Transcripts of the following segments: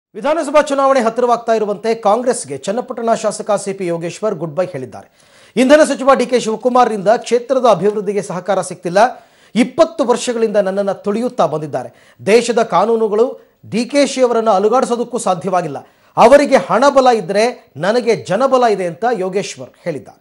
ವಿಧಾನಸಭಾ ಚುನಾವಣೆ ಹತ್ತಿರವಾಗ್ತಾ ಇರುವಂತೆ ಕಾಂಗ್ರೆಸ್ಗೆ ಚನ್ನಪಟ್ಟಣ ಶಾಸಕ ಸಿಪಿ ಯೋಗೇಶ್ವರ್ ಗುಡ್ ಬೈ ಹೇಳಿದ್ದಾರೆ ಇಂಧನ ಸಚಿವ ಡಿಕೆ ಶಿವಕುಮಾರ್ರಿಂದ ಕ್ಷೇತ್ರದ ಅಭಿವೃದ್ಧಿಗೆ ಸಹಕಾರ ಸಿಗ್ತಿಲ್ಲ ಇಪ್ಪತ್ತು ವರ್ಷಗಳಿಂದ ನನ್ನನ್ನು ತುಳಿಯುತ್ತಾ ಬಂದಿದ್ದಾರೆ ದೇಶದ ಕಾನೂನುಗಳು ಡಿಕೆಶಿ ಅವರನ್ನು ಅಲುಗಾಡಿಸೋದಕ್ಕೂ ಸಾಧ್ಯವಾಗಿಲ್ಲ ಅವರಿಗೆ ಹಣಬಲ ಇದ್ದರೆ ನನಗೆ ಜನಬಲ ಇದೆ ಅಂತ ಯೋಗೇಶ್ವರ್ ಹೇಳಿದ್ದಾರೆ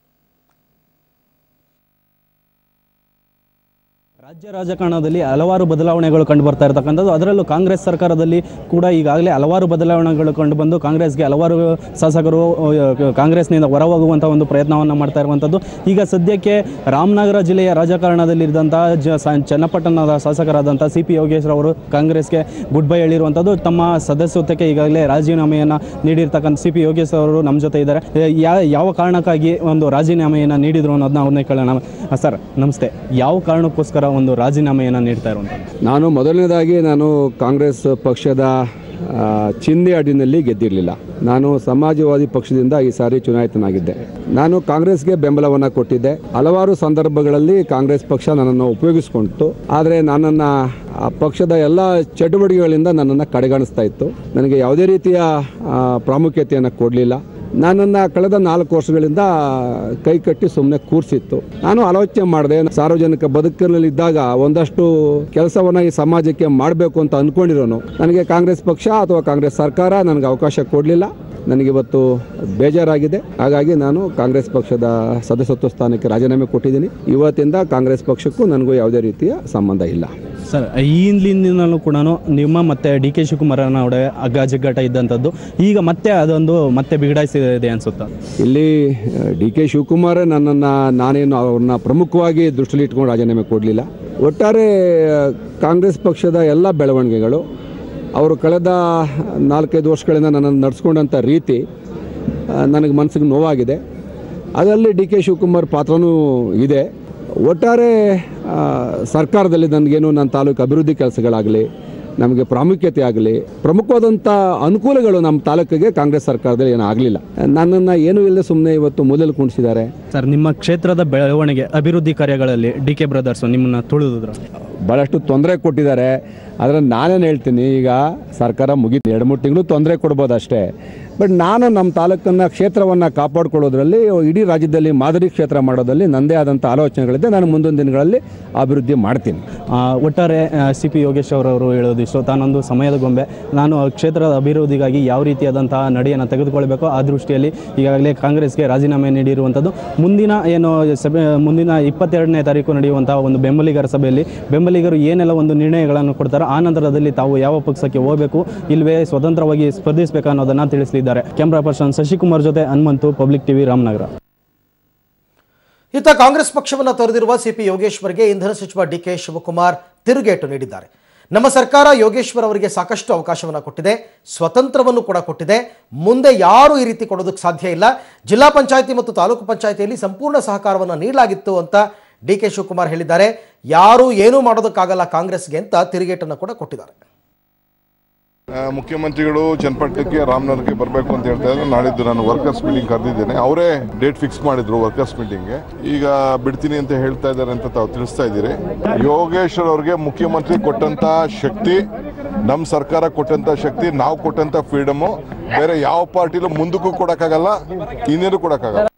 ರಾಜ್ಯ ರಾಜಕಾರಣದಲ್ಲಿ ಹಲವಾರು ಬದಲಾವಣೆಗಳು ಕಂಡು ಬರ್ತಾ ಇರತಕ್ಕಂಥದ್ದು ಅದರಲ್ಲೂ ಕಾಂಗ್ರೆಸ್ ಸರ್ಕಾರದಲ್ಲಿ ಕೂಡ ಈಗಾಗಲೇ ಹಲವಾರು ಬದಲಾವಣೆಗಳು ಕಂಡು ಬಂದು ಕಾಂಗ್ರೆಸ್ಗೆ ಹಲವಾರು ಶಾಸಕರು ಅಹ್, ಕಾಂಗ್ರೆಸ್ನಿಂದ ಹೊರಹೋಗುವಂಥ ಒಂದು ಪ್ರಯತ್ನವನ್ನು ಮಾಡ್ತಾ ಇರುವಂಥದ್ದು ಈಗ ಸದ್ಯಕ್ಕೆ ರಾಮನಗರ ಜಿಲ್ಲೆಯ ರಾಜಕಾರಣದಲ್ಲಿದ್ದಂಥ ಜ ಸ- ಚನ್ನಪಟ್ಟಣದ ಶಾಸಕರಾದಂಥ ಸಿ ಪಿ ಯೋಗೇಶ್ವರ್ ಅವರು ಕಾಂಗ್ರೆಸ್ಗೆ ಗುಡ್ ಬೈ ಹೇಳಿರುವಂಥದ್ದು ತಮ್ಮ ಸದಸ್ಯತ್ವಕ್ಕೆ ಈಗಾಗಲೇ ರಾಜೀನಾಮೆಯನ್ನು ನೀಡಿರ್ತಕ್ಕಂಥ ಸಿ ಪಿ ಯೋಗೇಶ್ವರ್ ಅವರು ನಮ್ಮ ಜೊತೆ ಇದ್ದಾರೆ ಯಾ ಯಾವ ಕಾರಣಕ್ಕಾಗಿ ಒಂದು ರಾಜೀನಾಮೆಯನ್ನು ನೀಡಿದ್ರು ಅನ್ನೋದನ್ನ ಅವ್ರನ್ನೇ ಕೇಳೋಣ ಸರ್ ನಮಸ್ತೆ ಯಾವ ಕಾರಣಕ್ಕೋಸ್ಕರ ಒಂದು ರಾಜೀನಾಮೆಯನ್ನು ನೀಡ್ತಾ ಇರುವಂಥದ್ದು ನಾನು ಮೊದಲನೇದಾಗಿ ನಾನು ಕಾಂಗ್ರೆಸ್ ಪಕ್ಷದ ಆ, ಚಿಹ್ನೆ ಅಡಿನಲ್ಲಿ ಗೆದ್ದಿರಲಿಲ್ಲ ನಾನು ಸಮಾಜವಾದಿ ಪಕ್ಷದಿಂದ ಈ ಸಾರಿ ಚುನಾಯಿತನಾಗಿದ್ದೆ ನಾನು ಕಾಂಗ್ರೆಸ್ಗೆ ಬೆಂಬಲವನ್ನು ಕೊಟ್ಟಿದ್ದೆ ಹಲವಾರು ಸಂದರ್ಭಗಳಲ್ಲಿ ಕಾಂಗ್ರೆಸ್ ಪಕ್ಷ ನನ್ನನ್ನು ಉಪಯೋಗಿಸ್ಕೊಂಡಿತ್ತು ಆದರೆ ನನ್ನನ್ನು ಆ ಪಕ್ಷದ ಎಲ್ಲ ಚಟುವಟಿಕೆಗಳಿಂದ ನನ್ನನ್ನು ಕಡೆಗಣಿಸ್ತಾ ಇತ್ತು ನನಗೆ ಯಾವುದೇ ರೀತಿಯ ಆ, ಪ್ರಾಮುಖ್ಯತೆಯನ್ನು ಕೊಡಲಿಲ್ಲ ನನ್ನನ್ನು ಕಳೆದ ನಾಲ್ಕು ವರ್ಷಗಳಿಂದ ಕೈ ಕಟ್ಟಿ ಸುಮ್ಮನೆ ಕೂರಿಸಿತ್ತು ನಾನು ಆಲೋಚನೆ ಮಾಡಿದೆ ಸಾರ್ವಜನಿಕ ಬದುಕಿನಲ್ಲಿದ್ದಾಗ ಒಂದಷ್ಟು ಕೆಲಸವನ್ನು ಈ ಸಮಾಜಕ್ಕೆ ಮಾಡಬೇಕು ಅಂತ ಅಂದ್ಕೊಂಡಿರೋನು ನನಗೆ ಕಾಂಗ್ರೆಸ್ ಪಕ್ಷ ಅಥವಾ ಕಾಂಗ್ರೆಸ್ ಸರ್ಕಾರ ನನಗೆ ಅವಕಾಶ ಕೊಡಲಿಲ್ಲ ನನಗಿವತ್ತು ಬೇಜಾರಾಗಿದೆ ಹಾಗಾಗಿ ನಾನು ಕಾಂಗ್ರೆಸ್ ಪಕ್ಷದ ಸದಸ್ಯತ್ವ ಸ್ಥಾನಕ್ಕೆ ರಾಜೀನಾಮೆ ಕೊಟ್ಟಿದ್ದೀನಿ ಇವತ್ತಿಂದ ಕಾಂಗ್ರೆಸ್ ಪಕ್ಷಕ್ಕೂ ನನಗೂ ಯಾವುದೇ ರೀತಿಯ ಸಂಬಂಧ ಇಲ್ಲ ಸರ್ ಈ ಹಿಂದಿನಿಂದಲೂ ಕೂಡ ನಿಮ್ಮ ಮತ್ತು ಡಿ ಕೆ ಶಿವಕುಮಾರನ ನಡುವೆ ಅಗ್ಗ ಜಗ್ಗಾಟ ಇದ್ದಂಥದ್ದು ಈಗ ಮತ್ತೆ ಅದೊಂದು ಮತ್ತೆ ಬಿಗಡಾಯಿಸಿದೆ ಅನ್ಸುತ್ತಾ ಇಲ್ಲಿ ಡಿ ಕೆ ಶಿವಕುಮಾರ್ ನನ್ನನ್ನು ನಾನೇನು ಅವ್ರನ್ನ ಪ್ರಮುಖವಾಗಿ ದೃಷ್ಟಿಲಿ ಇಟ್ಕೊಂಡು ರಾಜೀನಾಮೆ ಕೊಡಲಿಲ್ಲ ಒಟ್ಟಾರೆ ಆ, ಕಾಂಗ್ರೆಸ್ ಪಕ್ಷದ ಎಲ್ಲ ಬೆಳವಣಿಗೆಗಳು ಅವರು ಕಳೆದ ನಾಲ್ಕೈದು ವರ್ಷಗಳಿಂದ ನನ್ನನ್ನು ನಡೆಸ್ಕೊಂಡಂಥ ರೀತಿ ಆ, ನನಗೆ ಮನಸ್ಸಿಗೆ ನೋವಾಗಿದೆ ಅದರಲ್ಲಿ ಡಿ ಕೆ ಶಿವಕುಮಾರ್ ಪಾತ್ರನೂ ಇದೆ ಒಟ್ಟಾರೆ ಆ, ಸರ್ಕಾರದಲ್ಲಿ ನನಗೇನು ನನ್ನ ತಾಲೂಕು ಅಭಿವೃದ್ಧಿ ಕೆಲಸಗಳಾಗಲಿ ನಮಗೆ ಪ್ರಾಮುಖ್ಯತೆ ಆಗಲಿ ಪ್ರಮುಖವಾದಂಥ ಅನುಕೂಲಗಳು ನಮ್ಮ ತಾಲೂಕಿಗೆ ಕಾಂಗ್ರೆಸ್ ಸರ್ಕಾರದಲ್ಲಿ ಏನೂ ಆಗಲಿಲ್ಲ ನನ್ನನ್ನು ಏನೂ ಇಲ್ಲದೆ ಸುಮ್ಮನೆ ಇವತ್ತು ಮೂಲೆಯಲ್ಲಿ ಕುಣಿಸಿದ್ದಾರೆ ಸರ್ ನಿಮ್ಮ ಕ್ಷೇತ್ರದ ಬೆಳವಣಿಗೆ ಅಭಿವೃದ್ಧಿ ಕಾರ್ಯಗಳಲ್ಲಿ ಡಿ ಕೆ ಬ್ರದರ್ಸು ನಿಮ್ಮನ್ನು ತುಳಿದ್ರು ಭಾಳಷ್ಟು ತೊಂದರೆ ಕೊಟ್ಟಿದ್ದಾರೆ ಆದರೆ ನಾನೇನು ಹೇಳ್ತೀನಿ ಈಗ ಸರ್ಕಾರ ಮುಗಿತು ಎರಡು ಮೂರು ತಿಂಗಳು ತೊಂದರೆ ಕೊಡ್ಬೋದು ಅಷ್ಟೇ ಬಟ್ ನಾನು ನಮ್ಮ ತಾಲೂಕನ್ನು ಕ್ಷೇತ್ರವನ್ನು ಕಾಪಾಡ್ಕೊಳ್ಳೋದ್ರಲ್ಲಿ ಇಡೀ ರಾಜ್ಯದಲ್ಲಿ ಮಾದರಿ ಕ್ಷೇತ್ರ ಮಾಡೋದ್ರಲ್ಲಿ ನನ್ನದೇ ಆದಂಥ ಆಲೋಚನೆಗಳಿದೆ ನಾನು ಮುಂದಿನ ದಿನಗಳಲ್ಲಿ ಅಭಿವೃದ್ಧಿ ಮಾಡ್ತೀನಿ ಆ, ಒಟ್ಟಾರೆ ಸಿ ಪಿ ಯೋಗೇಶ್ ಅವರವರು ಹೇಳೋದಿಷ್ಟು ತಾನೊಂದು ಸಮಯದ ಗೊಂಬೆ ನಾನು ಕ್ಷೇತ್ರದ ಅಭಿವೃದ್ಧಿಗಾಗಿ ಯಾವ ರೀತಿಯಾದಂತಹ ನಡೆಯನ್ನು ತೆಗೆದುಕೊಳ್ಬೇಕೋ ಆ ದೃಷ್ಟಿಯಲ್ಲಿ ಈಗಾಗಲೇ ಕಾಂಗ್ರೆಸ್ಗೆ ರಾಜೀನಾಮೆ ನೀಡಿರುವಂಥದ್ದು ಮುಂದಿನ ಏನು ಸಭೆ ಮುಂದಿನ ಇಪ್ಪತ್ತೆರಡನೇ ತಾರೀಕು ನಡೆಯುವಂತಹ ಒಂದು ಬೆಂಬಲಿಗರ ಸಭೆಯಲ್ಲಿ ಬೆಂಬಲಿಗರು ಏನೆಲ್ಲ ಒಂದು ನಿರ್ಣಯಗಳನ್ನು ಕೊಡ್ತಾರೋ ಆ ನಂತರದಲ್ಲಿ ತಾವು ಯಾವ ಪಕ್ಷಕ್ಕೆ ಹೋಗಬೇಕು ಇಲ್ವೇ ಸ್ವತಂತ್ರವಾಗಿ ಸ್ಪರ್ಧಿಸಬೇಕು ಅನ್ನೋದನ್ನು ತಿಳಿಸಲಿದ್ದಾರೆ ಕ್ಯಾಮ್ರಾ ಪರ್ಸನ್ ಶಶಿಕುಮಾರ್ ಜೊತೆ ಹನುಮಂತು ಪಬ್ಲಿಕ್ ಟಿವಿ ರಾಮನಗರ ಇತ್ತ ಕಾಂಗ್ರೆಸ್ ಪಕ್ಷವನ್ನು ತೊರೆದಿರುವ ಸಿಪಿ ಯೋಗೇಶ್ವರ್ಗೆ ಇಂಧನ ಸಚಿವ ಡಿಕೆ ಶಿವಕುಮಾರ್ ತಿರುಗೇಟು ನೀಡಿದ್ದಾರೆ ನಮ್ಮ ಸರ್ಕಾರ ಯೋಗೇಶ್ವರ್ ಅವರಿಗೆ ಸಾಕಷ್ಟು ಅವಕಾಶವನ್ನು ಕೊಟ್ಟಿದೆ ಸ್ವತಂತ್ರವನ್ನು ಕೂಡ ಕೊಟ್ಟಿದೆ ಮುಂದೆ ಯಾರೂ ಈ ರೀತಿ ಕೊಡೋದಕ್ಕೆ ಸಾಧ್ಯ ಇಲ್ಲ ಜಿಲ್ಲಾ ಪಂಚಾಯಿತಿ ಮತ್ತು ತಾಲೂಕು ಪಂಚಾಯಿತಿಯಲ್ಲಿ ಸಂಪೂರ್ಣ ಸಹಕಾರವನ್ನು ನೀಡಲಾಗಿತ್ತು ಅಂತ ಡಿ ಕೆ ಶಿವಕುಮಾರ್ ಹೇಳಿದ್ದಾರೆ ಯಾರೂ ಏನೂ ಮಾಡೋದಕ್ಕಾಗಲ್ಲ ಕಾಂಗ್ರೆಸ್ಗೆ ಅಂತ ತಿರುಗೇಟನ್ನು ಕೂಡ ಕೊಟ್ಟಿದ್ದಾರೆ ಆ, ಮುಖ್ಯಮಂತ್ರಿಗಳು ಚನ್ನಪಟ್ಟಣಕ್ಕೆ ರಾಮನಗರಕ್ಕೆ ಬರಬೇಕು ಅಂತ ಹೇಳ್ತಾ ಇದ್ದಾರೆ ನಾಳಿದ್ದು ನಾನು ವರ್ಕರ್ಸ್ ಮೀಟಿಂಗ್ ಕರೆದಿದ್ದೇನೆ ಅವರೇ ಡೇಟ್ ಫಿಕ್ಸ್ ಮಾಡಿದ್ರು ವರ್ಕರ್ಸ್ ಮೀಟಿಂಗ್ಗೆ ಈಗ ಬಿಡ್ತೀನಿ ಅಂತ ಹೇಳ್ತಾ ಇದ್ದಾರೆ ಅಂತ ತಾವು ತಿಳಿಸ್ತಾ ಇದ್ದೀರಿ ಯೋಗೇಶ್ವರ್ ಅವ್ರಿಗೆ ಮುಖ್ಯಮಂತ್ರಿ ಕೊಟ್ಟಂತ ಶಕ್ತಿ ನಮ್ಮ ಸರ್ಕಾರ ಕೊಟ್ಟಂತ ಶಕ್ತಿ ನಾವು ಕೊಟ್ಟಂತ ಫ್ರೀಡಮು ಬೇರೆ ಯಾವ ಪಾರ್ಟಿಲೂ ಮುಂದಕ್ಕೂ ಕೊಡಕ್ಕಾಗಲ್ಲ ಇನ್ನೇನು ಕೊಡಕ್ಕಾಗಲ್ಲ